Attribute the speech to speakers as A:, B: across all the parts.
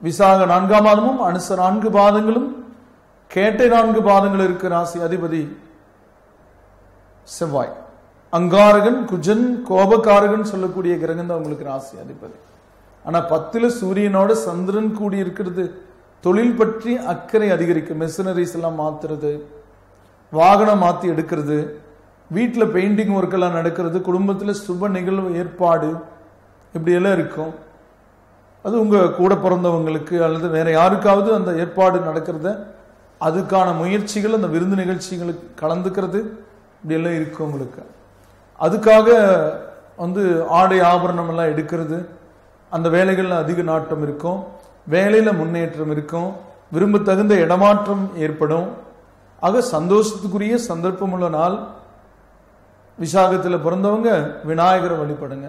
A: விசாக நான்காம் பாதமும் அனுச நான்கு பாதங்களும் கேட்டை நான்கு பாதங்கள் இருக்கிற ராசி அதிபதி செவ்வாய் அங்காரகன் குஜன் கோபக்காரகன் சொல்லக்கூடிய கிரகம் தான் உங்களுக்கு ராசி அதிபதி ஆனா பத்துல சூரியனோட சந்திரன் கூடி இருக்கிறது தொழில் பற்றி அக்கறை அதிகரிக்கும் மெஷினரிஸ் எல்லாம் மாத்துறது வாகனம் மாத்தி எடுக்கிறது வீட்டில் பெயிண்டிங் ஒர்க் எல்லாம் நடக்கிறது குடும்பத்தில் சுப நிகழ்வு ஏற்பாடு இப்படி எல்லாம் இருக்கும் அது உங்க கூட பிறந்தவங்களுக்கு அல்லது வேற யாருக்காவது அந்த ஏற்பாடு நடக்கிறத அதுக்கான முயற்சிகள் அந்த விருந்து நிகழ்ச்சிகளுக்கு கலந்துக்கிறது இப்படி எல்லாம் இருக்கும் உங்களுக்கு அதுக்காக வந்து ஆடை ஆபரணம் எல்லாம் எடுக்கிறது அந்த வேலைகள்ல அதிக நாட்டம் இருக்கும் வேலையில முன்னேற்றம் இருக்கும் விரும்ப தகுந்த இடமாற்றம் ஏற்படும் ஆக சந்தோஷத்துக்குரிய சந்தர்ப்பம் உள்ள நாள் விசாகத்தில் பிறந்தவங்க விநாயகரை வழிபடுங்க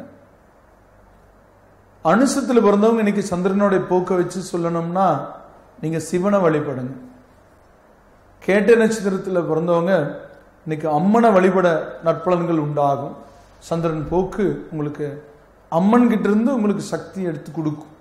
A: அனுசத்துல பிறந்தவங்க இன்னைக்கு சந்திரனுடைய போக்க வச்சு சொல்லணும்னா நீங்க சிவனை வழிபடுங்க கேட்ட நட்சத்திரத்தில் பிறந்தவங்க இன்னைக்கு அம்மனை வழிபட நற்பலன்கள் உண்டாகும் சந்திரன் போக்கு உங்களுக்கு அம்மன் கிட்ட இருந்து உங்களுக்கு சக்தி எடுத்து கொடுக்கும்